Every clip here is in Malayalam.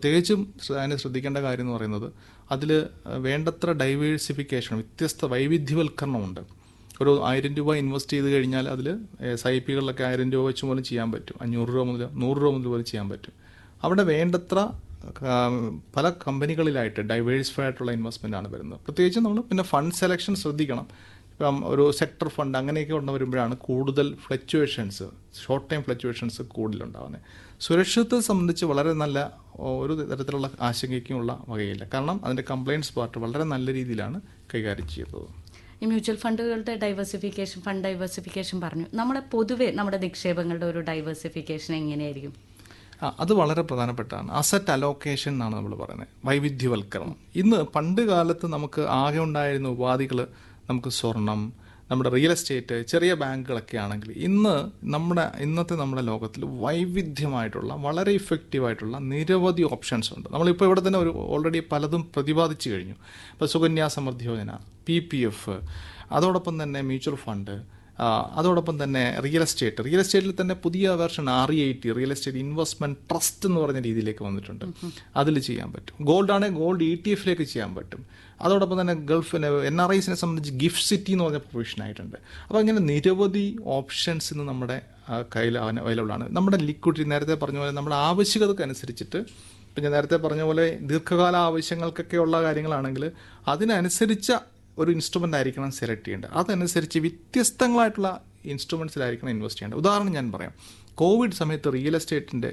പ്രത്യേകിച്ചും ശ്ര- അതിന് ശ്രദ്ധിക്കേണ്ട കാര്യം എന്ന് പറയുന്നത് അതിൽ വേണ്ടത്ര ഡൈവേഴ്സിഫിക്കേഷൻ വ്യത്യസ്ത വൈവിധ്യവൽക്കരണമുണ്ട് ഒരു ആയിരം രൂപ ഇൻവെസ്റ്റ് ചെയ്ത് കഴിഞ്ഞാൽ അതിൽ എസ് ഐ പികളിലൊക്കെ ആയിരം രൂപ വെച്ച് പോലും ചെയ്യാൻ പറ്റും അഞ്ഞൂറ് രൂപ മുതൽ നൂറ് രൂപ മുതൽ പോലും ചെയ്യാൻ പറ്റും അവിടെ വേണ്ടത്ര ആ, പല കമ്പനികളിലായിട്ട് ഡൈവേഴ്സിഫൈ ആയിട്ടുള്ള ഇൻവെസ്റ്റ്മെൻ്റ് ആണ് വരുന്നത് പ്രത്യേകിച്ച് നമ്മൾ പിന്നെ ഫണ്ട് സെലക്ഷൻ ശ്രദ്ധിക്കണം ഇപ്പം ഒരു സെക്ടർ ഫണ്ട് അങ്ങനെയൊക്കെ കൊണ്ട് വരുമ്പോഴാണ് കൂടുതൽ ഫ്ലക്ച്വേഷൻസ് ഷോർട്ട് ടൈം ഫ്ലക്ച്വേഷൻസ് കൂടുതലുണ്ടാകുന്നത് സുരക്ഷിതത്തെ സംബന്ധിച്ച് വളരെ നല്ല ഒരു തരത്തിലുള്ള ആശങ്കയ്ക്കുമുള്ള വകയില്ല കാരണം അതിൻ്റെ കംപ്ലയിൻസ് പാർട്ട് വളരെ നല്ല രീതിയിലാണ് കൈകാര്യം ചെയ്തത് ഈ മ്യൂച്വൽ ഫണ്ടുകളുടെ ഡൈവേഴ്സിഫിക്കേഷൻ ഫണ്ട് ഡൈവേഴ്സിഫിക്കേഷൻ പറഞ്ഞു നമ്മുടെ പൊതുവെ നമ്മുടെ നിക്ഷേപങ്ങളുടെ ഒരു ഡൈവേഴ്സിഫിക്കേഷൻ എങ്ങനെയായിരിക്കും ആ, അത് വളരെ പ്രധാനപ്പെട്ടാണ് അസറ്റ് അലോക്കേഷൻ എന്നാണ് നമ്മൾ പറയുന്നത് വൈവിധ്യവൽക്കരണം ഇന്ന് പണ്ട് കാലത്ത് നമുക്ക് ആകെ ഉണ്ടായിരുന്ന ഉപാധികൾ നമുക്ക് സ്വർണം നമ്മുടെ റിയൽ എസ്റ്റേറ്റ് ചെറിയ ബാങ്കുകളൊക്കെ ആണെങ്കിൽ ഇന്ന് നമ്മുടെ ഇന്നത്തെ നമ്മുടെ ലോകത്തിൽ വൈവിധ്യമായിട്ടുള്ള വളരെ ഇഫക്റ്റീവായിട്ടുള്ള നിരവധി ഓപ്ഷൻസ് ഉണ്ട് നമ്മളിപ്പോൾ ഇവിടെ തന്നെ ഒരു ഓൾറെഡി പലതും പ്രതിപാദിച്ചു കഴിഞ്ഞു ഇപ്പോൾ സുകന്യാ സമൃദ്ധി യോജന പി പി എഫ് അതോടൊപ്പം തന്നെ മ്യൂച്വൽ ഫണ്ട് ആ, അതോടൊപ്പം തന്നെ റിയൽ എസ്റ്റേറ്റ് റിയൽ എസ്റ്റേറ്റിൽ തന്നെ പുതിയ version R E I T real estate investment trust എന്ന് പറഞ്ഞ രീതിയിലേക്ക് വന്നിട്ടുണ്ട് അതിൽ ചെയ്യാൻ പറ്റും ഗോൾഡ് ആണെങ്കിൽ ഗോൾഡ് ഇ ടി എഫിലേക്ക് ചെയ്യാൻ പറ്റും അതോടൊപ്പം തന്നെ ഗൾഫിന് എൻ ആർ ഐസിനെ സംബന്ധിച്ച് ഗിഫ്റ്റ് സിറ്റി എന്ന് പറഞ്ഞ പ്രൊവിഷൻ ആയിട്ടുണ്ട് അപ്പോൾ അങ്ങനെ നിരവധി ഓപ്ഷൻസ് ഇന്ന് നമ്മുടെ ആ, കയ്യിൽ അവൈലബിൾ ആണ് നമ്മുടെ ലിക്വിഡിറ്റി നേരത്തെ പറഞ്ഞ പോലെ നമ്മുടെ ആവശ്യകതക്ക് അനുസരിച്ചിട്ട് ഇപ്പം ഞാൻ നേരത്തെ പറഞ്ഞ പോലെ ദീർഘകാല ആവശ്യങ്ങൾക്കൊക്കെ ഉള്ള കാര്യങ്ങളാണെങ്കിൽ അതിനനുസരിച്ച ഒരു ഇൻസ്ട്രുമെൻ്റ് ആയിരിക്കണം സെലക്ട് ചെയ്യേണ്ടത് അതനുസരിച്ച് വ്യത്യസ്തങ്ങളായിട്ടുള്ള ഇൻസ്ട്രുമെൻറ്റ്സിലായിരിക്കണം ഇൻവെസ്റ്റ് ചെയ്യേണ്ടത് ഉദാഹരണം ഞാൻ പറയാം കോവിഡ് സമയത്ത് റിയൽ എസ്റ്റേറ്റിൻ്റെ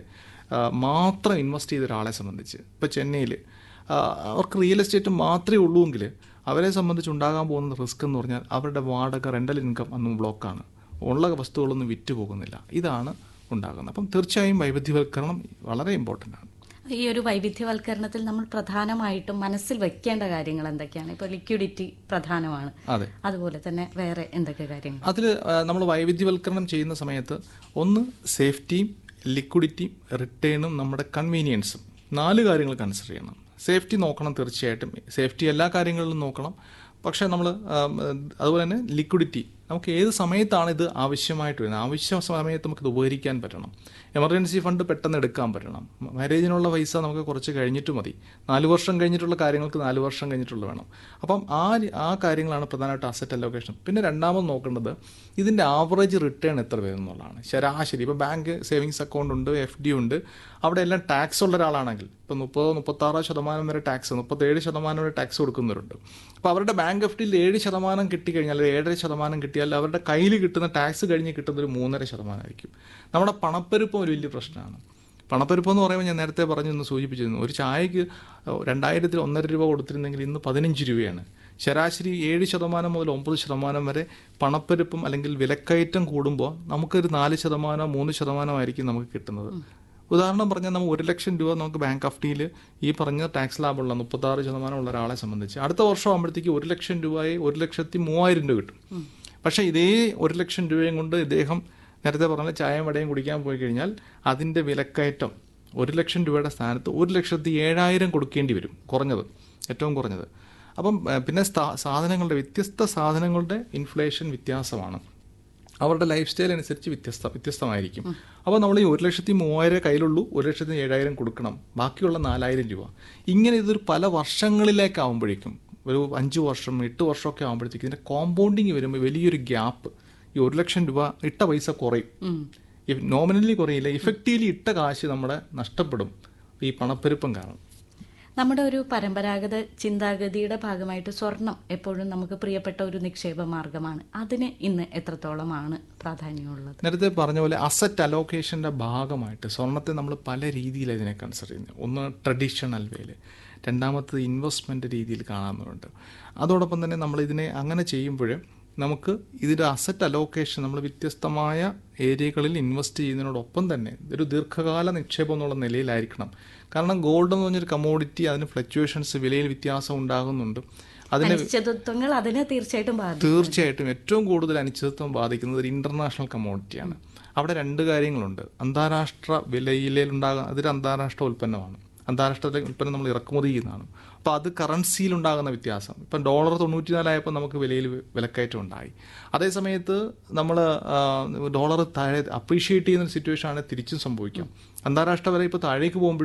മാത്രം ഇൻവെസ്റ്റ് ചെയ്ത ഒരാളെ സംബന്ധിച്ച് ഇപ്പോൾ ചെന്നൈയിൽ അവർക്ക് റിയൽ എസ്റ്റേറ്റ് മാത്രമേ ഉള്ളൂവെങ്കിൽ അവരെ സംബന്ധിച്ച് ഉണ്ടാകാൻ പോകുന്ന റിസ്ക് എന്ന് പറഞ്ഞാൽ അവരുടെ വാടക റെൻ്റൽ ഇൻകം അന്നും ബ്ലോക്കാണ് ഉള്ള വസ്തുക്കളൊന്നും വിറ്റ് പോകുന്നില്ല ഇതാണ് ഉണ്ടാകുന്നത് അപ്പം തീർച്ചയായും വൈവിധ്യവൽക്കരണം വളരെ ഇമ്പോർട്ടൻ്റ് ആണ് ഈ ഒരു വൈവിധ്യവൽക്കരണത്തിൽ നമ്മൾ പ്രധാനമായിട്ടും മനസ്സിൽ വെക്കേണ്ട കാര്യങ്ങൾ എന്തൊക്കെയാണ് ഇപ്പോൾ ലിക്വിഡിറ്റി പ്രധാനമാണ് അതെ അതുപോലെ തന്നെ വേറെ എന്തൊക്കെ കാര്യങ്ങൾ അതിൽ നമ്മൾ വൈവിധ്യവൽക്കരണം ചെയ്യുന്ന സമയത്ത് ഒന്ന് സേഫ്റ്റിയും ലിക്വിഡിറ്റിയും റിട്ടേണും നമ്മുടെ കൺവീനിയൻസും നാല് കാര്യങ്ങൾ കൺസിഡർ ചെയ്യണം സേഫ്റ്റി നോക്കണം തീർച്ചയായിട്ടും സേഫ്റ്റി എല്ലാ കാര്യങ്ങളിലും നോക്കണം പക്ഷേ നമ്മൾ അതുപോലെ തന്നെ ലിക്വിഡിറ്റി നമുക്ക് ഏത് സമയത്താണ് ഇത് ആവശ്യമായിട്ട് വരുന്നത് ആവശ്യ സമയത്ത് നമുക്കിത് ഉപകരിക്കാൻ പറ്റണം എമർജൻസി ഫണ്ട് പെട്ടെന്ന് എടുക്കാൻ പറ്റണം മാരേജിനുള്ള പൈസ നമുക്ക് കുറച്ച് കഴിഞ്ഞിട്ട് മതി നാല് വർഷം കഴിഞ്ഞിട്ടുള്ള കാര്യങ്ങൾക്ക് നാല് വർഷം കഴിഞ്ഞിട്ടുള്ള വേണം അപ്പം ആ ആ കാര്യങ്ങളാണ് പ്രധാനമായിട്ട് അസറ്റ് അലോക്കേഷൻ പിന്നെ രണ്ടാമത് നോക്കേണ്ടത് ഇതിൻ്റെ ആവറേജ് റിട്ടേൺ എത്ര വരും എന്നുള്ളതാണ് ശരാശരി ഇപ്പോൾ ബാങ്ക് സേവിങ്സ് അക്കൗണ്ട് ഉണ്ട് എഫ് ഡി ഉണ്ട് അവിടെ എല്ലാം ടാക്സ് ഉള്ള ഒരാളാണെങ്കിൽ ഇപ്പോൾ മുപ്പതോ മുപ്പത്താറോ ശതമാനം വരെ ടാക്സ് മുപ്പത്തേഴ് ശതമാനം വരെ ടാക്സ് കൊടുക്കുന്നവരുണ്ട് അപ്പോൾ അവരുടെ ബാങ്ക് എഫ് ഡിയിൽ ഏഴ് ശതമാനം കിട്ടിക്കഴിഞ്ഞാൽ അല്ലെങ്കിൽ ഏഴര ശതമാനം കിട്ടിയാൽ അവരുടെ കയ്യിൽ കിട്ടുന്ന ടാക്സ് കഴിഞ്ഞ് കിട്ടുന്ന ഒരു മൂന്നര ശതമാനമായിരിക്കും നമ്മുടെ പണപ്പെരുപ്പം ഒരു വലിയ പ്രശ്നമാണ് പണപ്പെരുപ്പം എന്ന് പറയുമ്പോൾ ഞാൻ നേരത്തെ പറഞ്ഞു എന്ന് സൂചിപ്പിച്ചിരുന്നു ഒരു ചായക്ക് രണ്ടായിരത്തിൽ ഒന്നര രൂപ കൊടുത്തിരുന്നെങ്കിൽ ഇന്ന് പതിനഞ്ച് രൂപയാണ് ശരാശരി ഏഴ് ശതമാനം മുതൽ ഒമ്പത് ശതമാനം വരെ പണപ്പെരുപ്പം അല്ലെങ്കിൽ വിലക്കയറ്റം കൂടുമ്പോൾ നമുക്കൊരു നാല് ശതമാനം മൂന്ന് ശതമാനമായിരിക്കും നമുക്ക് കിട്ടുന്നത് ഉദാഹരണം പറഞ്ഞാൽ നമ്മൾ ഒരു ലക്ഷം രൂപ നമുക്ക് ബാങ്ക് ഓഫ് ഡിയിൽ ഈ പറഞ്ഞ ടാക്സ് ലാഭമുള്ള മുപ്പത്താറ് ശതമാനമുള്ള ഒരാളെ സംബന്ധിച്ച് അടുത്ത വർഷം ആകുമ്പോഴത്തേക്ക് ഒരു ലക്ഷം രൂപയെ ഒരു ലക്ഷത്തി മൂവായിരം രൂപ കിട്ടും പക്ഷേ ഇതേ ഒരു ലക്ഷം രൂപയും കൊണ്ട് ഇദ്ദേഹം നേരത്തെ പറഞ്ഞ ചായയും വടയും കുടിക്കാൻ പോയി കഴിഞ്ഞാൽ അതിൻ്റെ വിലക്കയറ്റം ഒരു ലക്ഷം രൂപയുടെ സ്ഥാനത്ത് ഒരു ലക്ഷത്തി ഏഴായിരം കൊടുക്കേണ്ടി വരും കുറഞ്ഞത് ഏറ്റവും കുറഞ്ഞത് അപ്പം ഏഹ്, പിന്നെ സ്ഥാ- സാധനങ്ങളുടെ വ്യത്യസ്ത സാധനങ്ങളുടെ ഇൻഫ്ലേഷൻ വ്യത്യാസമാണ് അവരുടെ ലൈഫ് സ്റ്റൈൽ അനുസരിച്ച് വ്യത്യസ്ത വ്യത്യസ്തമായിരിക്കും അപ്പോൾ നമ്മൾ ഈ ഒരു ലക്ഷത്തി മൂവായിരം കയ്യിലുള്ളൂ ഒരു ലക്ഷത്തി ഏഴായിരം കൊടുക്കണം ബാക്കിയുള്ള നാലായിരം രൂപ ഇങ്ങനെ ഇതൊരു പല വർഷങ്ങളിലേക്കാവുമ്പോഴേക്കും ഒരു അഞ്ച് വർഷം എട്ട് വർഷമൊക്കെ ആകുമ്പോഴത്തേക്കും ഇതിൻ്റെ കോമ്പൗണ്ടിങ് വരുമ്പോൾ വലിയൊരു ഗ്യാപ്പ് ഈ ഒരു ലക്ഷം രൂപ ഇട്ട പൈസ കുറയും നോമിനലി കുറയില്ല ഇഫക്റ്റീവ്ലി ഇട്ട കാശ് നമ്മുടെ നഷ്ടപ്പെടും ഈ പണപ്പെരുപ്പം കാരണം നമ്മുടെ ഒരു പരമ്പരാഗത ചിന്താഗതിയുടെ ഭാഗമായിട്ട് സ്വർണം എപ്പോഴും നമുക്ക് പ്രിയപ്പെട്ട ഒരു നിക്ഷേപ മാർഗമാണ് അതിന് ഇന്ന് എത്രത്തോളമാണ് പ്രാധാന്യമുള്ളത് നേരത്തെ പറഞ്ഞ പോലെ അസറ്റ് അലോക്കേഷൻ്റെ ഭാഗമായിട്ട് സ്വർണത്തെ നമ്മൾ പല രീതിയിൽ ഇതിനെ കൺസിഡർ ചെയ്യുന്നത് ഒന്ന് ട്രഡീഷണൽ വേയിൽ രണ്ടാമത്തത് ഇൻവെസ്റ്റ്മെൻറ്റ് രീതിയിൽ കാണാറുണ്ട് അതോടൊപ്പം തന്നെ നമ്മൾ ഇതിനെ അങ്ങനെ ചെയ്യുമ്പോൾ നമുക്ക് ഇതിൻ്റെ അസറ്റ് അലോക്കേഷൻ നമ്മൾ വ്യത്യസ്തമായ ഏരിയകളിൽ ഇൻവെസ്റ്റ് ചെയ്യുന്നതിനോടൊപ്പം തന്നെ ഒരു ദീർഘകാല നിക്ഷേപം എന്നുള്ള നിലയിലായിരിക്കണം കാരണം ഗോൾഡ് എന്ന് പറഞ്ഞൊരു കമോഡിറ്റി അതിന് ഫ്ലക്ച്വേഷൻസ് വിലയിൽ വ്യത്യാസം ഉണ്ടാകുന്നുണ്ട് അതിന് അനിശ്ചിതത്വങ്ങൾ അതിനെ തീർച്ചയായിട്ടും ബാധിക്കും തീർച്ചയായിട്ടും ഏറ്റവും കൂടുതൽ അനിശ്ചിതത്വം ബാധിക്കുന്നത് ഒരു ഇന്റർനാഷണൽ കമ്മോഡിറ്റിയാണ് അവിടെ രണ്ട് കാര്യങ്ങളുണ്ട് അന്താരാഷ്ട്ര വിലയിലുണ്ടാകുന്ന അതൊരു അന്താരാഷ്ട്ര ഉൽപ്പന്നമാണ് അന്താരാഷ്ട്ര ഉൽപ്പന്നം നമ്മൾ ഇറക്കുമതി ചെയ്യുന്നതാണ് അപ്പോൾ അത് കറൻസിയിൽ ഉണ്ടാകുന്ന വ്യത്യാസം ഇപ്പം ഡോളർ തൊണ്ണൂറ്റിനാലായപ്പോൾ നമുക്ക് വിലയിൽ വിലക്കയറ്റം ഉണ്ടായി അതേസമയത്ത് നമ്മൾ ഡോളർ താഴെ അപ്രീഷിയേറ്റ് ചെയ്യുന്ന സിറ്റുവേഷൻ ആണ് തിരിച്ചും സംഭവിക്കാം അന്താരാഷ്ട്ര വില ഇപ്പോൾ താഴേക്ക് പോകുമ്പോഴും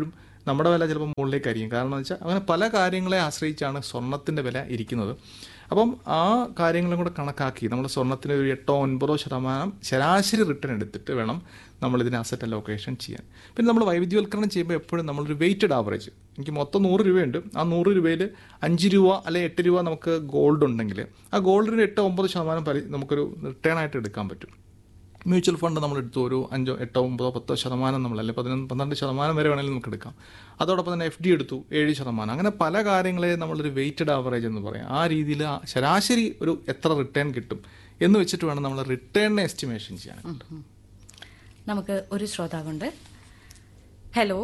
നമ്മുടെ വില ചിലപ്പോൾ മുകളിലേക്കായിരിക്കും കാരണം എന്ന് വെച്ചാൽ അങ്ങനെ പല കാര്യങ്ങളെ ആശ്രയിച്ചാണ് സ്വർണത്തിൻ്റെ വില ഇരിക്കുന്നത് അപ്പം ആ കാര്യങ്ങളും കൂടെ കണക്കാക്കി നമ്മൾ സ്വർണത്തിന് ഒരു എട്ടോ ഒൻപതോ ശതമാനം ശരാശരി റിട്ടേൺ എടുത്തിട്ട് വേണം നമ്മൾ ഇതിന് അസറ്റ് അലോക്കേഷൻ ചെയ്യാൻ പിന്നെ നമ്മൾ വൈവിധ്യവൽക്കരണം ചെയ്യുമ്പോൾ എപ്പോഴും നമ്മളൊരു വെയിറ്റഡ് ആവറേജ് എനിക്ക് മൊത്തം നൂറ് രൂപയുണ്ട് ആ നൂറ് രൂപയിൽ അഞ്ച് രൂപ അല്ലെങ്കിൽ എട്ട് രൂപ നമുക്ക് ഗോൾഡ് ഉണ്ടെങ്കിൽ ആ ഗോൾഡിന് എട്ടോ ഒമ്പത് ശതമാനം പരി നമുക്കൊരു റിട്ടേൺ ആയിട്ട് എടുക്കാൻ പറ്റും മ്യൂച്വൽ ഫണ്ട് നമ്മൾ എടുത്തു ഒരു അഞ്ചോ എട്ടോ ഒമ്പതോ പത്തോ ശതമാനം നമ്മൾ അല്ലെങ്കിൽ പതിനൊന്ന് പന്ത്രണ്ട് ശതമാനം വരെ വേണമെങ്കിൽ നമുക്ക് എടുക്കാം അതോടൊപ്പം തന്നെ എഫ് ഡി എടുത്തു ഏഴ് ശതമാനം അങ്ങനെ പല കാര്യങ്ങളെ നമ്മളൊരു വെയിറ്റഡ് ആവറേജ് എന്ന് പറയാം ആ രീതിയിൽ ആ ശരാശരി ഒരു എത്ര റിട്ടേൺ കിട്ടും എന്ന് വെച്ചിട്ട് വേണം നമ്മൾ റിട്ടേണിനെ എസ്റ്റിമേഷൻ ചെയ്യാൻ നമുക്ക് ഒരു ശ്രോതാവുണ്ട് ഹലോ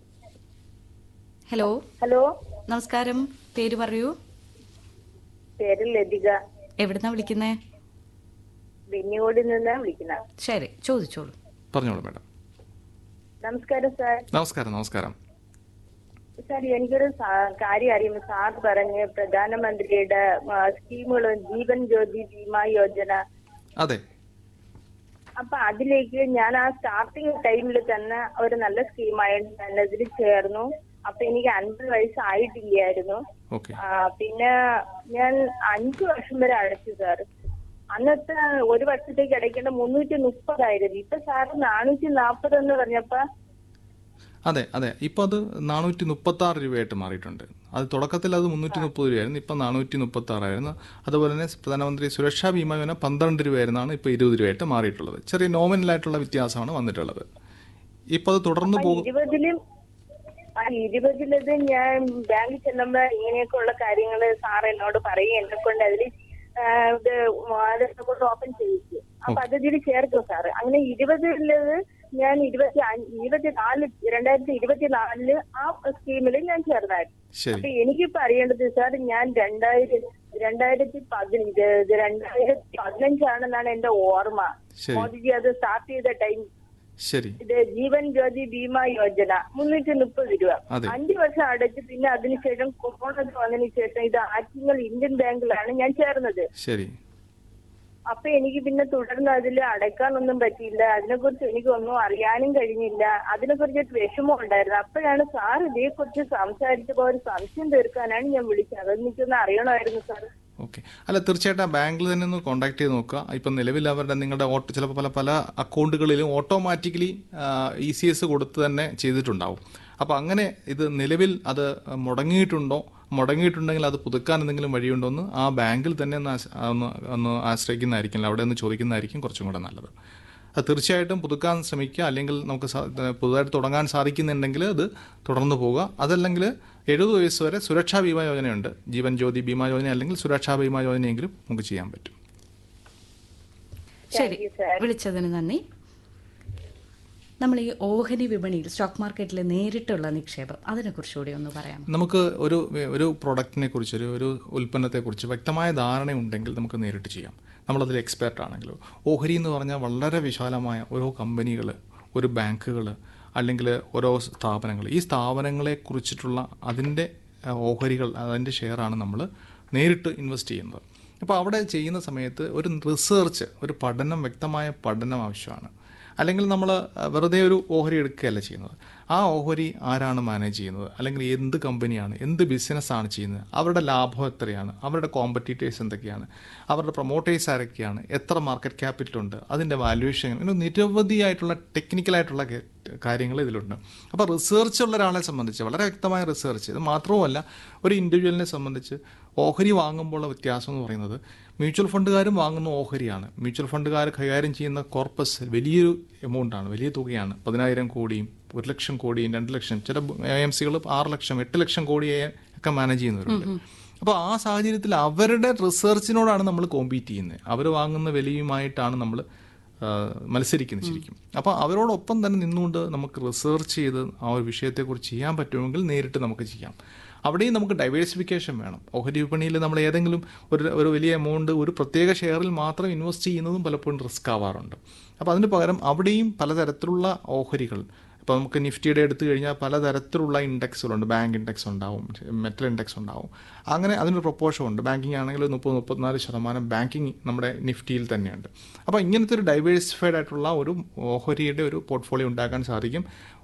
ഹലോ ഹലോ നമസ്കാരം പേര് പറയൂ പേര് ലതിക എവിടുന്നാ വിളിക്കുന്നേ വെന്നിയോട് നിന്ന് വിളിക്കുന്ന ശരി ചോദിച്ചോളൂ പറഞ്ഞോളൂ മാഡം നമസ്കാരം സാർ നമസ്കാരം നമസ്കാരം സാർ എനിക്കൊരു സാ- കാര്യം അറിയുമ്പോൾ സാർ പറഞ്ഞ് പ്രധാനമന്ത്രിയുടെ ആ, സ്കീമുകൾ ജീവൻ ജ്യോതി ബീമാ യോജന അതെ അപ്പൊ അതിലേക്ക് ഞാൻ ആ സ്റ്റാർട്ടിങ് ടൈമിൽ തന്നെ ഒരു നല്ല സ്കീമായിട്ട് തന്നെ ഇതിൽ ചേർന്നു അപ്പൊ എനിക്ക് അൻപത് വയസ്സായിട്ടില്ലായിരുന്നു ഓക്കെ ആ, പിന്നെ ഞാൻ അഞ്ചു വർഷം വരെ അടച്ചു സാർ അന്നത്തെ ഒരു വർഷത്തേക്ക് അടയ്ക്കേണ്ട മുന്നൂറ്റി മുപ്പതായിരുന്നു ഇപ്പൊ സാറ് നാനൂറ്റി നാപ്പത് എന്ന് പറഞ്ഞപ്പോ അതെ അതെ ഇപ്പോൾ അത് നാനൂറ്റി മുപ്പത്തി ആറ് രൂപയായിട്ട് മാറിയിട്ടുണ്ട് അത് തുടക്കത്തിൽ അത് മുന്നൂറ്റി മുപ്പത് രൂപയായിരുന്നു ഇപ്പം നാനൂറ്റി മുപ്പത്തി ആറായിരുന്നു അതുപോലെ തന്നെ പ്രധാനമന്ത്രി സുരക്ഷാ ബീമ യോജന പന്ത്രണ്ട് രൂപയായിരുന്നാണ് ഇപ്പോൾ ഇരുപത് രൂപയായിട്ട് മാറിയിട്ടുള്ളത് ചെറിയ നോമിനലായിട്ടുള്ള വ്യത്യാസമാണ് വന്നിട്ടുള്ളത് ഇപ്പോൾ അത് തുടർന്ന് പോകും ഇരുപതിലും ആ ഇരുപതിലത് ഞാൻ ബാങ്കിൽ ചെല്ലുമ്പോ ഇങ്ങനെയൊക്കെ ഉള്ള കാര്യങ്ങള് സാർ എന്നോട് പറയും എന്നെ കൊണ്ട് അതില് ആ, ഇത് അതെന്നെ കൊണ്ട് ഓപ്പൺ ചെയ്യിക്കും ആ പദ്ധതിയിൽ ചേർക്കും സാറ് അങ്ങനെ ഇരുപതിലത് ഞാൻ ഇരുപത്തി അഞ്ച് ഇരുപത്തിനാല് രണ്ടായിരത്തി ഇരുപത്തിനാലില് ആ സ്കീമിൽ ഞാൻ ചേർന്നായിരുന്നു ശരി അപ്പൊ എനിക്കിപ്പോ അറിയേണ്ടത് സാർ ഞാൻ രണ്ടായിരത്തി രണ്ടായിരത്തി പതിനഞ്ച് ഇത് രണ്ടായിരത്തി പതിനഞ്ചാണെന്നാണ് എന്റെ ഓർമ്മ ശരി മോദിജി അത് സ്റ്റാർട്ട് ചെയ്ത ടൈം ശരി ഇത് ജീവൻ ജ്യോതി ബീമാ യോജന മുന്നൂറ്റി മുപ്പത് രൂപ അതെ. അഞ്ചു വർഷം അടച്ച് പിന്നെ അതിനുശേഷം കൊറോണ വന്നതിന് ശേഷം ഇത് ആറ്റിങ്ങൽ ഇന്ത്യൻ ബാങ്കിലാണ് ഞാൻ ചേർന്നത് ശരി അപ്പൊ എനിക്ക് പിന്നെ തുടർന്ന് അതിൽ അടയ്ക്കാനൊന്നും പറ്റിയില്ല അതിനെക്കുറിച്ച് എനിക്ക് ഒന്നും അറിയാനും കഴിഞ്ഞില്ല അതിനെക്കുറിച്ച് ഒരു വിഷമം ഉണ്ടായിരുന്നു അപ്പോഴാണ് സാർ ഇതേക്കുറിച്ച് സംസാരിച്ചപ്പോൾ ഒരു സംശയം തീർക്കാനാണ് ഞാൻ വിളിച്ചത് അത് എനിക്കൊന്ന് അറിയണമായിരുന്നു സാർ ഓക്കെ അല്ല തീർച്ചയായിട്ടും ആ ബാങ്കിൽ തന്നെ ഒന്ന് കോൺടാക്ട് ചെയ്ത് നോക്കുക ഇപ്പം നിലവിൽ അവരുടെ നിങ്ങളുടെ ഓട്ടോ ചിലപ്പോൾ പല പല അക്കൗണ്ടുകളിലും ഓട്ടോമാറ്റിക്കലി ഇ സി എസ് കൊടുത്ത് തന്നെ ചെയ്തിട്ടുണ്ടാവും അപ്പോൾ അങ്ങനെ ഇത് നിലവിൽ അത് മുടങ്ങിയിട്ടുണ്ടോ മുടങ്ങിയിട്ടുണ്ടെങ്കിൽ അത് പുതുക്കാൻ എന്തെങ്കിലും വഴിയുണ്ടോ എന്ന് ആ ബാങ്കിൽ തന്നെ ഒന്ന് ആശ- ഒന്ന് ഒന്ന് ആശ്രയിക്കുന്നതായിരിക്കും അവിടെ ഒന്ന് ചോദിക്കുന്നതായിരിക്കും കുറച്ചും കൂടെ നല്ലത് അത് തീർച്ചയായിട്ടും പുതുക്കാൻ ശ്രമിക്കുക അല്ലെങ്കിൽ നമുക്ക് സാ- പുതുതായിട്ട് തുടങ്ങാൻ സാധിക്കുന്നുണ്ടെങ്കിൽ അത് തുടർന്ന് പോവുക അതല്ലെങ്കിൽ എഴുപത് വയസ്സ് വരെ സുരക്ഷാ ബീമാ യോജനയുണ്ട് ജീവൻ ജ്യോതി ബീമാ യോജന അല്ലെങ്കിൽ സുരക്ഷാ ബീമാ യോജനയെങ്കിലും നമുക്ക് ചെയ്യാൻ പറ്റും ശരി you, sir. വിളിച്ചതിന് നന്ദി നമ്മൾ ഈ ഓഹരി വിപണിയിൽ സ്റ്റോക്ക് മാർക്കറ്റിൽ നേരിട്ടുള്ള നിക്ഷേപം അതിനെക്കുറിച്ചുകൂടി ഒന്ന് പറയാം നമുക്ക് ഒരു ഒരു പ്രൊഡക്റ്റിനെ കുറിച്ച് ഒരു ഒരു ഉൽപ്പന്നത്തെക്കുറിച്ച് വ്യക്തമായ ധാരണയുണ്ടെങ്കിൽ നമുക്ക് നേരിട്ട് ചെയ്യാം നമ്മളതിൽ എക്സ്പെർട്ട് ആണെങ്കിലോ ഓഹരി എന്ന് പറഞ്ഞാൽ വളരെ വിശാലമായ ഓരോ കമ്പനികൾ ഒരു ബാങ്കുകൾ അല്ലെങ്കിൽ ഓരോ സ്ഥാപനങ്ങൾ ഈ സ്ഥാപനങ്ങളെ കുറിച്ചിട്ടുള്ള അതിൻ്റെ അഹ്, ഓഹരികൾ അതിൻ്റെ ഷെയറാണ് നമ്മൾ നേരിട്ട് ഇൻവെസ്റ്റ് ചെയ്യുന്നത് അപ്പോൾ അവിടെ ചെയ്യുന്ന സമയത്ത് ഒരു റിസർച്ച് ഒരു പഠനം വ്യക്തമായ പഠനം ആവശ്യമാണ് അല്ലെങ്കിൽ നമ്മൾ വെറുതെ ഒരു ഓഹരി എടുക്കുകയല്ല ചെയ്യുന്നത് ആ ഓഹരി ആരാണ് മാനേജ് ചെയ്യുന്നത് അല്ലെങ്കിൽ എന്ത് കമ്പനിയാണ് എന്ത് ബിസിനസ്സാണ് ചെയ്യുന്നത് അവരുടെ ലാഭം എത്രയാണ് അവരുടെ കോമ്പറ്റീറ്റേഴ്സ് എന്തൊക്കെയാണ് അവരുടെ പ്രൊമോട്ടേഴ്സ് ആരൊക്കെയാണ് എത്ര മാർക്കറ്റ് ക്യാപിറ്റൽ ഉണ്ട് അതിൻ്റെ വാല്യുവേഷൻ ഇങ്ങനെ നിരവധിയായിട്ടുള്ള ടെക്നിക്കലായിട്ടുള്ള കാര്യങ്ങൾ ഇതിലുണ്ട് അപ്പോൾ റിസർച്ച് ഉള്ള ഒരാളെ സംബന്ധിച്ച് വളരെ വ്യക്തമായ റിസർച്ച് ഇത് മാത്രവുമല്ല ഒരു ഇൻഡിവിജ്വലിനെ സംബന്ധിച്ച് ഓഹരി വാങ്ങുമ്പോഴുള്ള വ്യത്യാസം എന്ന് പറയുന്നത് മ്യൂച്വൽ ഫണ്ടുകാരും വാങ്ങുന്ന ഓഹരിയാണ് മ്യൂച്വൽ ഫണ്ടുകാർ കൈകാര്യം ചെയ്യുന്ന കോർപ്പസ് വലിയൊരു എമൗണ്ടാണ് വലിയ തുകയാണ് പതിനായിരം കോടിയും ഒരു ലക്ഷം കോടിയും രണ്ട് ലക്ഷം ചില എം സികൾ ആറ് ലക്ഷം എട്ട് ലക്ഷം കോടിയെ ഒക്കെ മാനേജ് ചെയ്യുന്നവരുണ്ട് അപ്പോൾ ആ സാഹചര്യത്തിൽ അവരുടെ റിസർച്ചിനോടാണ് നമ്മൾ കോമ്പീറ്റ് ചെയ്യുന്നത് അവർ വാങ്ങുന്ന വിലയുമായിട്ടാണ് നമ്മൾ മത്സരിക്കുന്നത് ശരിക്കും അപ്പോൾ അവരോടൊപ്പം തന്നെ നിന്നുകൊണ്ട് നമുക്ക് റിസർച്ച് ചെയ്ത് ആ ഒരു വിഷയത്തെക്കുറിച്ച് ചെയ്യാൻ പറ്റുമെങ്കിൽ നേരിട്ട് നമുക്ക് ചെയ്യാം അവിടെയും നമുക്ക് ഡൈവേഴ്സിഫിക്കേഷൻ വേണം ഓഹരി വിപണിയിൽ നമ്മൾ ഏതെങ്കിലും ഒരു ഒരു വലിയ എമൗണ്ട് ഒരു പ്രത്യേക ഷെയറിൽ മാത്രം ഇൻവെസ്റ്റ് ചെയ്യുന്നതും പലപ്പോഴും റിസ്ക് ആവാറുണ്ട് അപ്പോൾ അതിന് പകരം അവിടെയും പലതരത്തിലുള്ള ഓഹരികൾ ഇപ്പോൾ നമുക്ക് നിഫ്റ്റിയുടെ എടുത്തു കഴിഞ്ഞാൽ പലതരത്തിലുള്ള ഇൻഡെക്സുകളുണ്ട് ബാങ്ക് ഇൻഡെക്സ് ഉണ്ടാവും മെറ്റൽ ഇൻഡെക്സ് ഉണ്ടാവും അങ്ങനെ അതിനൊരു പ്രൊപ്പോഷൻ ഉണ്ട് ബാങ്കിങ് ആണെങ്കിൽ മുപ്പത് മുപ്പത്തിനാല് ശതമാനം ബാങ്കിങ് നമ്മുടെ നിഫ്റ്റിയിൽ തന്നെയുണ്ട് അപ്പോൾ ഇങ്ങനത്തെ ഒരു ഡൈവേഴ്സിഫൈഡ് ആയിട്ടുള്ള ഒരു ഓഹരിയുടെ ഒരു പോർട്ട്ഫോളിയോ ഉണ്ടാക്കാൻ സാധിക്കും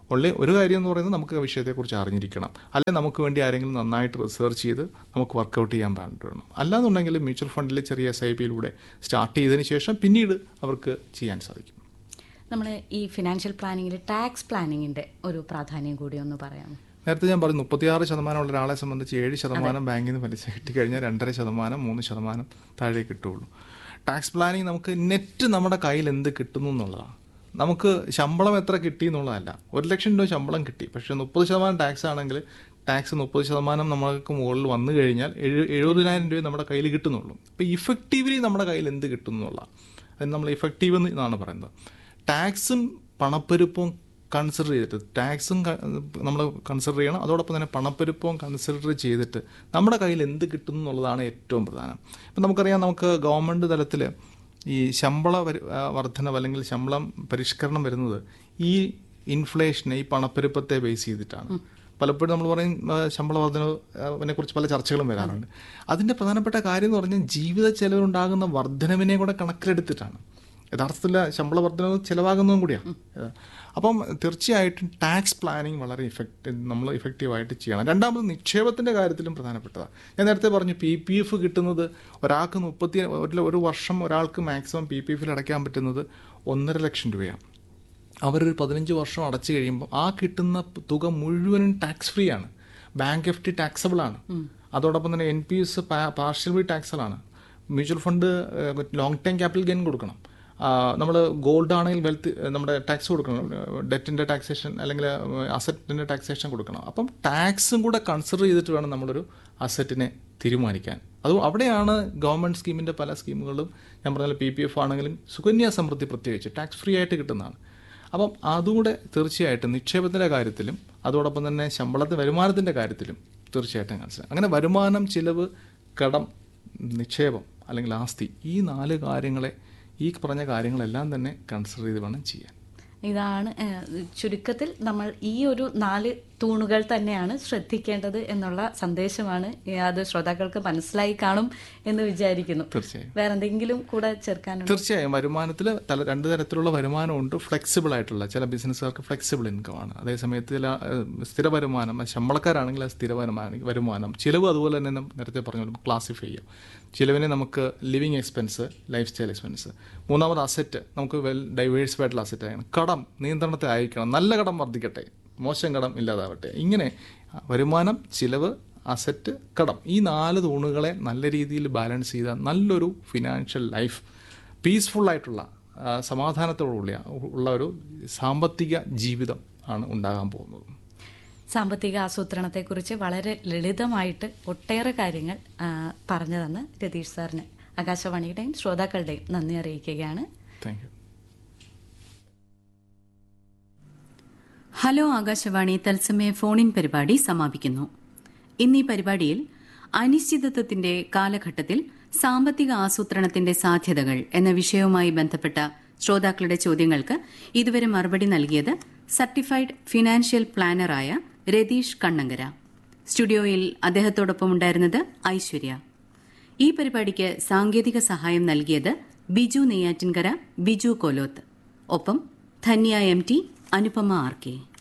ഉള്ള ഒരു കാര്യം എന്ന് പറയുന്നത് നമുക്ക് ആ വിഷയത്തെക്കുറിച്ച് അറിഞ്ഞിരിക്കണം അല്ലെങ്കിൽ നമുക്ക് വേണ്ടി ആരെങ്കിലും നന്നായിട്ട് റിസർച്ച് ചെയ്ത് നമുക്ക് വർക്കൗട്ട് ചെയ്യാൻ വേണം അല്ലാന്നുണ്ടെങ്കിൽ മ്യൂച്വൽ ഫണ്ടിൽ ചെറിയ എസ് ഐ പിയിലൂടെ സ്റ്റാർട്ട് ചെയ്തതിന് ശേഷം പിന്നീട് അവർക്ക് ചെയ്യാൻ സാധിക്കും നമ്മൾ ഈ ഫിനാൻഷ്യൽ പ്ലാനിങ്ങിൽ ടാക്സ് പ്ലാനിങ്ങിന്റെ ഒരു പ്രാധാന്യം കൂടി ഒന്ന് പറയാമോ നേരത്തെ ഞാൻ പറഞ്ഞു മുപ്പത്തിയാറ് ശതമാനമുള്ള ഒരാളെ സംബന്ധിച്ച് ഏഴ് ശതമാനം ബാങ്കിൽ നിന്ന് പലിശ കിട്ടിക്കഴിഞ്ഞാൽ രണ്ടര ശതമാനം മൂന്ന് ശതമാനം താഴെ കിട്ടുള്ളൂ ടാക്സ് പ്ലാനിങ് നമുക്ക് നെറ്റ് നമ്മുടെ കയ്യിൽ എന്ത് കിട്ടുന്നു എന്നുള്ളതാണ് നമുക്ക് ശമ്പളം എത്ര കിട്ടി എന്നുള്ളതല്ല ഒരു ലക്ഷം രൂപ ശമ്പളം കിട്ടി പക്ഷേ മുപ്പത് ശതമാനം ടാക്സ് ആണെങ്കിൽ ടാക്സ് മുപ്പത് ശതമാനം നമ്മൾക്ക് മുകളിൽ വന്നു കഴിഞ്ഞാൽ എഴു എഴുപതിനായിരം രൂപ നമ്മുടെ കയ്യിൽ കിട്ടുന്നുള്ളൂ അപ്പോൾ ഇഫക്റ്റീവ്ലി നമ്മുടെ കയ്യിൽ എന്ത് കിട്ടുന്നു എന്നുള്ള അത് നമ്മൾ ഇഫക്റ്റീവ് എന്നാണ് പറയുന്നത് ടാക്സും പണപ്പെരുപ്പവും കൺസിഡർ ചെയ്തിട്ട് ടാക്സും നമ്മൾ കൺസിഡർ ചെയ്യണം അതോടൊപ്പം തന്നെ പണപ്പെരുപ്പവും കൺസിഡർ ചെയ്തിട്ട് നമ്മുടെ കയ്യിൽ എന്ത് കിട്ടുന്നു എന്നുള്ളതാണ് ഏറ്റവും പ്രധാനം ഇപ്പം നമുക്കറിയാം നമുക്ക് ഗവൺമെൻറ് തലത്തിൽ ഈ ശമ്പള വരു- ആ, വർധനവ് അല്ലെങ്കിൽ ശമ്പളം പരിഷ്കരണം വരുന്നത് ഈ ഇൻഫ്ലേഷനെ ഈ പണപ്പെരുപ്പത്തെ ബേസ് ചെയ്തിട്ടാണ് പലപ്പോഴും നമ്മൾ പറയും ആ, ശമ്പള വർധനവിനെ കുറിച്ച് പല ചർച്ചകളും വരാറുണ്ട് അതിൻ്റെ പ്രധാനപ്പെട്ട കാര്യം എന്ന് പറഞ്ഞാൽ ജീവിത ചെലവിലുണ്ടാകുന്ന വർധനവിനെ കൂടെ കണക്കിലെടുത്തിട്ടാണ് യഥാർത്ഥത്തിൽ ശമ്പള വർധനവ് ചിലവാകുന്നതും കൂടിയാണ് അപ്പം തീർച്ചയായിട്ടും ടാക്സ് പ്ലാനിങ് വളരെ ഇഫക്റ്റ് നമ്മൾ ഇഫക്റ്റീവായിട്ട് ചെയ്യണം രണ്ടാമത് നിക്ഷേപത്തിൻ്റെ കാര്യത്തിലും പ്രധാനപ്പെട്ടതാണ് ഞാൻ നേരത്തെ പറഞ്ഞു പി പി എഫ് കിട്ടുന്നത് ഒരാൾക്ക് മുപ്പത്തി ഒരു ഒരു വർഷം ഒരാൾക്ക് മാക്സിമം പി പി എഫിൽ അടയ്ക്കാൻ പറ്റുന്നത് ഒന്നര ലക്ഷം രൂപയാണ് അവരൊരു പതിനഞ്ച് വർഷം അടച്ചു കഴിയുമ്പോൾ ആ കിട്ടുന്ന തുക മുഴുവനും ടാക്സ് ഫ്രീ ആണ് ബാങ്ക് എഫ് ടി ടാക്സബിൾ ആണ് അതോടൊപ്പം തന്നെ N P S partial free ടാക്സബിളാണ് mutual fund long time capital gain കൊടുക്കണം നമ്മൾ ഗോൾഡ് ആണെങ്കിൽ വെൽത്ത് നമ്മുടെ ടാക്സ് കൊടുക്കണം ഡെറ്റിൻ്റെ ടാക്സേഷൻ അല്ലെങ്കിൽ അസറ്റിൻ്റെ ടാക്സേഷൻ കൊടുക്കണം അപ്പം ടാക്സും കൂടെ കൺസിഡർ ചെയ്തിട്ട് വേണം നമ്മളൊരു അസറ്റിനെ തീരുമാനിക്കാൻ അത് അവിടെയാണ് ഗവൺമെൻറ് സ്കീമിൻ്റെ പല സ്കീമുകളും ഞാൻ പറഞ്ഞ പി പി എഫ് ആണെങ്കിലും സുകന്യ സമൃദ്ധി പ്രത്യേകിച്ച് ടാക്സ് ഫ്രീ ആയിട്ട് കിട്ടുന്നതാണ് അപ്പം അതുകൂടെ തീർച്ചയായിട്ടും നിക്ഷേപത്തിൻ്റെ കാര്യത്തിലും അതോടൊപ്പം തന്നെ ശമ്പളത്തിന് വരുമാനത്തിൻ്റെ കാര്യത്തിലും തീർച്ചയായിട്ടും കൺസിഡർ അങ്ങനെ വരുമാനം ചിലവ് കടം നിക്ഷേപം അല്ലെങ്കിൽ ആസ്തി ഈ നാല് കാര്യങ്ങളെ ഈ പറഞ്ഞ കാര്യങ്ങളെല്ലാം തന്നെ കൺസിഡർ ചെയ്ത് വേണം ചെയ്യാൻ ഇതാണ് ഏഹ്, ചുരുക്കത്തിൽ നമ്മൾ ഈ ഒരു നാല് തൂണുകൾ തന്നെയാണ് ശ്രദ്ധിക്കേണ്ടത് എന്നുള്ള സന്ദേശമാണ് ഏഹ്, അത് ശ്രോതാക്കൾക്ക് മനസ്സിലായി കാണും എന്ന് വിചാരിക്കുന്നു തീർച്ചയായും വേറെ എന്തെങ്കിലും കൂടെ ചേർക്കാനുണ്ട് തീർച്ചയായും വരുമാനത്തിൽ തല രണ്ട് തരത്തിലുള്ള വരുമാനമുണ്ട് ഫ്ലെക്സിബിൾ ആയിട്ടുള്ള ചില ബിസിനസ്സുകാർക്ക് ഫ്ലെക്സിബിൾ ഇൻകം ആണ് അതേസമയത്ത് ചില ഏഹ്, സ്ഥിര വരുമാനം ശമ്പളക്കാരാണെങ്കിൽ അത് സ്ഥിര വരുമാനം വരുമാനം ചിലവ് അതുപോലെ തന്നെ നാം നേരത്തെ പറഞ്ഞ പോലെ ക്ലാസിഫൈ ചെയ്യാം ചിലവിനെ നമുക്ക് living expense life style expense മൂന്നാമത് അസറ്റ് നമുക്ക് വെൽ ഡൈവേഴ്സ്ഡ് ആയിട്ടുള്ള അസറ്റ് ആയിരിക്കണം കടം നിയന്ത്രണത്തെ അയക്കണം നല്ല കടം വർദ്ധിക്കട്ടെ മോശം കടം ഇല്ലാതാവട്ടെ ഇങ്ങനെ വരുമാനം ചിലവ് അസറ്റ് കടം ഈ നാല് തൂണുകളെ നല്ല രീതിയിൽ ബാലൻസ് ചെയ്ത നല്ലൊരു ഫിനാൻഷ്യൽ ലൈഫ് പീസ്ഫുൾ ആയിട്ടുള്ള ആ, സമാധാനത്തോടുള്ള ഉള്ള ഒരു സാമ്പത്തിക ജീവിതം ആണ് ഉണ്ടാകാൻ പോകുന്നത് സാമ്പത്തിക ആസൂത്രണത്തെക്കുറിച്ച് വളരെ ലളിതമായിട്ട് ഒട്ടേറെ കാര്യങ്ങൾ ആ, പറഞ്ഞു തന്ന് രതീഷ് സാറിന് ആകാശവാണിയുടെയും ശ്രോതാക്കളുടെയും നന്ദി അറിയിക്കുകയാണ് താങ്ക് യു ഹലോ ആകാശവാണി തത്സമയ ഫോണിൻ പരിപാടി സമാപിക്കുന്നു ഇന്ന് ഈ പരിപാടിയിൽ അനിശ്ചിതത്വത്തിന്റെ കാലഘട്ടത്തിൽ സാമ്പത്തിക ആസൂത്രണത്തിന്റെ സാധ്യതകൾ എന്ന വിഷയവുമായി ബന്ധപ്പെട്ട ശ്രോതാക്കളുടെ ചോദ്യങ്ങൾക്ക് ഇതുവരെ മറുപടി നൽകിയത് സർട്ടിഫൈഡ് ഫിനാൻഷ്യൽ പ്ലാനറായ രതീഷ് കണ്ണങ്കര സ്റ്റുഡിയോയിൽ അദ്ദേഹത്തോടൊപ്പം ഉണ്ടായിരുന്നത് ഐശ്വര്യ ഈ പരിപാടിക്ക് സാങ്കേതിക സഹായം നൽകിയത് ബിജു നെയ്യാറ്റിൻകര ബിജു കോലോത്ത് ഒപ്പം Dhanya M T Anupama R K